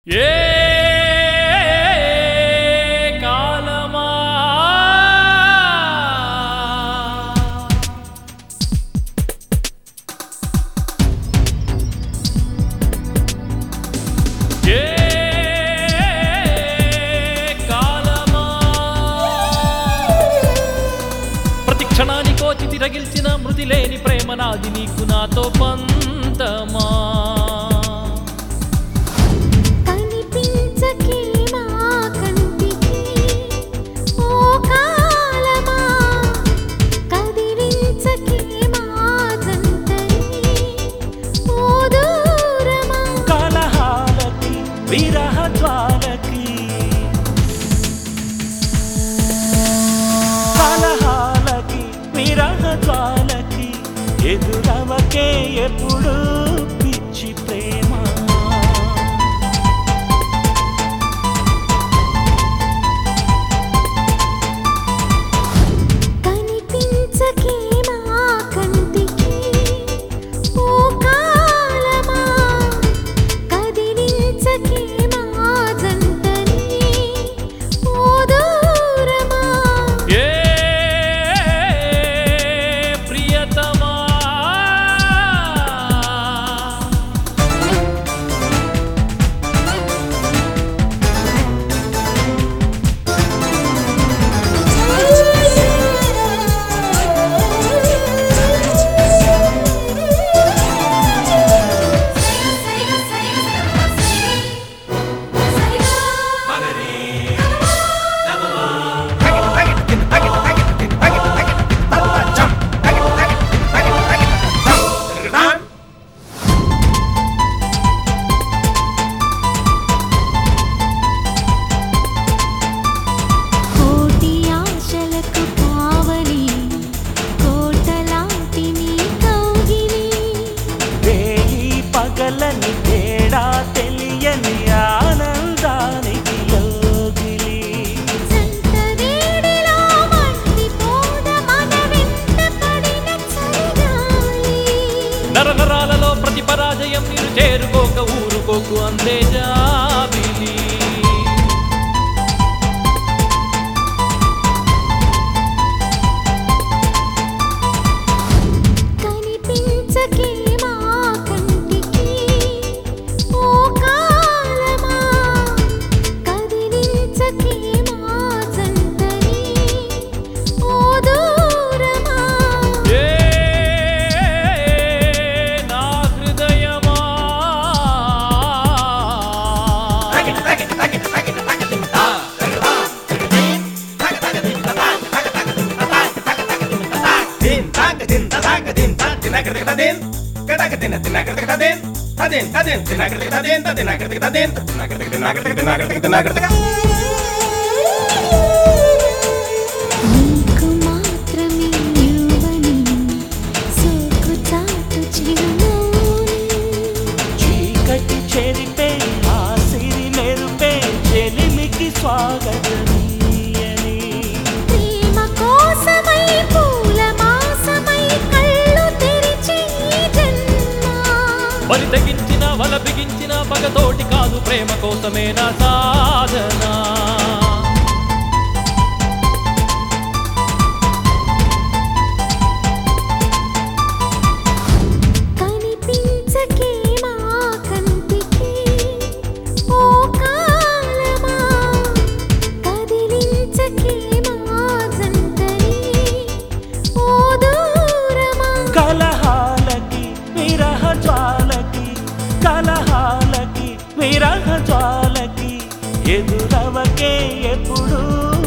ఏ కాలమా ఏ కాలమా ప్రతి క్షణానికోచి తిరగిల్చిన మృతి లేని ప్రేమ నాది నీకు నాతో పంతమా కనిపించకే మా కంటికి ఓ కాలమా కదిలించకే మా జంటని ఓ దూరమా కలహాలకి విరహ జ్వాలకి కలహాలకి విరహ జ్వాలకి ఎదురవకే ఎప్పుడు పిచ్చి ప్రేమ కనిపించకే మా కంటికి ఓ కాలమా కదిలించకే మా జంటని ఓ దూరమా ఏ ప్రియతమా కోటి ఆశలకు కావలి కోటలాంటి నీ కౌగిలి వేయి పగలని తేడా తెలియని ఆనందానికి యోగిలి జంట వేడిలో మండిపోద మన వెంట పడిన చలిగాలి నర నరాలలో ప్రతి పరాజయం మీరు చేరుకోక ఊరుకోకు అందే జాబిలి కనిపించకే మా కంటికి ఓ కాలమా కదిలించకే మా జంటని ఓ దూరమా ఏ నా హృదయమా din tang din ta tang din ta din na kata din kata kata din na kata kata din ta din ta din din na kata kata din ta din na kata kata din ta din na kata kata din na kata kata din na kata kata din na kata kata నీకు మాత్రమే ఇవ్వని సోకు చాటు చిరునవ్వుని చీకటి చెరిపే ఆ సిరి మెరుపే చెలిమికి స్వాగతమీయని ప్రేమ కోసమై పూల మాసమై కళ్ళు తెరిచి ఈ జన్మ బలి తెగించిన వల బిగించిన పగతోటి కాదు ప్రేమ కోసమే నా సాధన కనిపించకే మా కంటికి ఓ కాలమా కదిలించకే మా జంటని ఓ దూరమా కలహాలకి విరహ జ్వాలకి కలహాలకి విరహ జ్వాలకి ఎదురవకే ఎప్పుడు